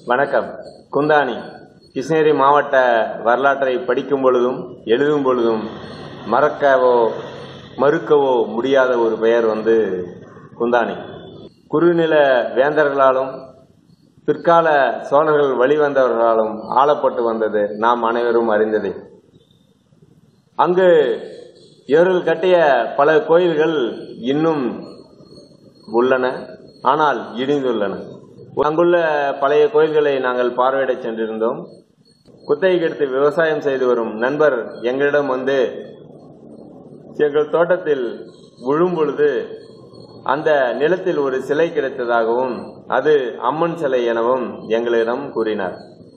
வணக்கம் குந்தாணி கிருஷ்ணகிரி மாவட்ட வரலாற்றை படிக்கும் பொழுதும் எழுதும் பொழுதும் மறக்கவோ மறுக்கவோ முடியாத ஒரு பெயர் வந்து குந்தாணி குறுநில வேந்தர்களாலும் பிற்கால சோழர்கள் வழிவந்தவர்களாலும் ஆளப்பட்டு வந்தது நாம் அனைவரும் அறிந்ததே அங்கு இவர்கள் கட்டிய பல கோயில்கள் இன்னும் உள்ளன ஆனால் இடிந்துள்ளன அங்குள்ள பழைய கோயில்களை நாங்கள் பார்வையிட சென்றிருந்தோம் குத்தகைக்கு எடுத்து விவசாயம் செய்து வரும் நண்பர் எங்களிடம் வந்து எங்கள் தோட்டத்தில் விழும் பொழுது அந்த நிலத்தில் ஒரு சிலை கிடைத்ததாகவும் அது அம்மன் சிலை எனவும் எங்களிடம் கூறினார்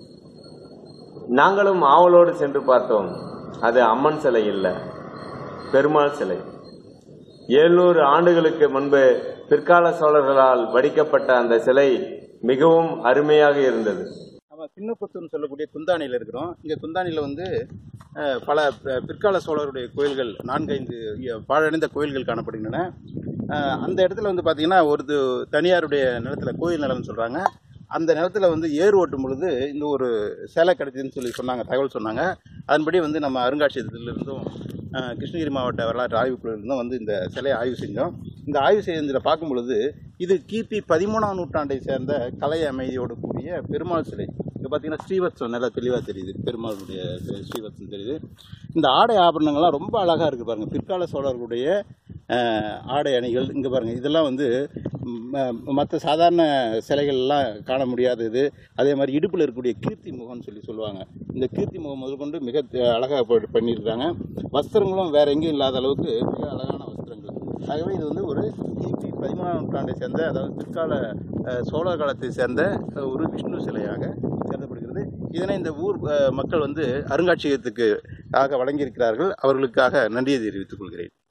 நாங்களும் ஆவலோடு சென்று பார்த்தோம் அது அம்மன் சிலை இல்ல பெருமாள் சிலை எழுநூறு ஆண்டுகளுக்கு முன்பு பிற்கால சோழர்களால் வடிக்கப்பட்ட அந்த சிலை மிகவும் அருமையாக இருந்தது நம்ம சின்னப்புத்தூர்னு சொல்லக்கூடிய குந்தாணியில் இருக்கிறோம் இங்கே குந்தாணியில் வந்து அஹ், பல ப- பிற்கால சோழருடைய கோயில்கள் நான்கைந்து இ- பாழடைந்த கோயில்கள் காணப்படுகின்றன அஹ், அந்த இடத்துல வந்து பார்த்தீங்கன்னா ஒரு து- தனியாருடைய நிலத்தில் கோயில் நிலம்னு சொல்கிறாங்க அந்த நிலத்தில் வந்து ஏர் ஓட்டும் பொழுது இந்த ஒரு சேலை கிடைச்சதுன்னு சொல்லி சொன்னாங்க தகவல் சொன்னாங்க அதன்படி வந்து நம்ம அருங்காட்சியகத்திலிருந்தும் அஹ், கிருஷ்ணகிரி மாவட்ட வரலாற்று ஆய்வுக்குழுவிலிருந்தும் வந்து இந்த சிலையை ஆய்வு செஞ்சோம் இந்த ஆய்வு செய்ததில் பார்க்கும் பொழுது இது கிபி பதிமூணாம் நூற்றாண்டை சேர்ந்த கலை அமைதியோடு கூடிய பெருமாள் சிலை இங்கே பார்த்தீங்கன்னா ஸ்ரீவத்சம் நல்லா தெளிவாக தெரியுது பெருமாளுடைய பெ- ஸ்ரீவத்சம் தெரியுது இந்த ஆடை ஆபரணங்கள்லாம் ரொம்ப அழகாக இருக்குது பாருங்கள் பிற்கால சோழர்களுடைய அஹ், ஆடை அணிகள் இங்கே பாருங்கள் இதெல்லாம் வந்து மற்ற சாதாரண சிலைகள்லாம் காண முடியாதது அதே மாதிரி இடுப்பில் இருக்கக்கூடிய கீர்த்தி முகம்னு சொல்லி சொல்லுவாங்க இந்த கீர்த்தி முகம் முதற்கொண்டு மிக அழகாக பண்ணியிருக்காங்க வஸ்திரங்களும் வேற எங்கேயும் இல்லாத அளவுக்கு மிக அழகான வஸ்திரங்கள் ஆகவே இது வந்து ஒரு கிபி பதிமூணாம் நூற்றாண்டை சேர்ந்த அதாவது பிற்கால அஹ், சோழர் காலத்தை சேர்ந்த அஹ், ஒரு விஷ்ணு சிலையாக கருதப்படுகிறது இதனை இந்த ஊர் அஹ், மக்கள் வந்து அருங்காட்சியகத்துக்கு ஆக வழங்கியிருக்கிறார்கள் அவர்களுக்காக நன்றியை தெரிவித்துக் கொள்கிறேன்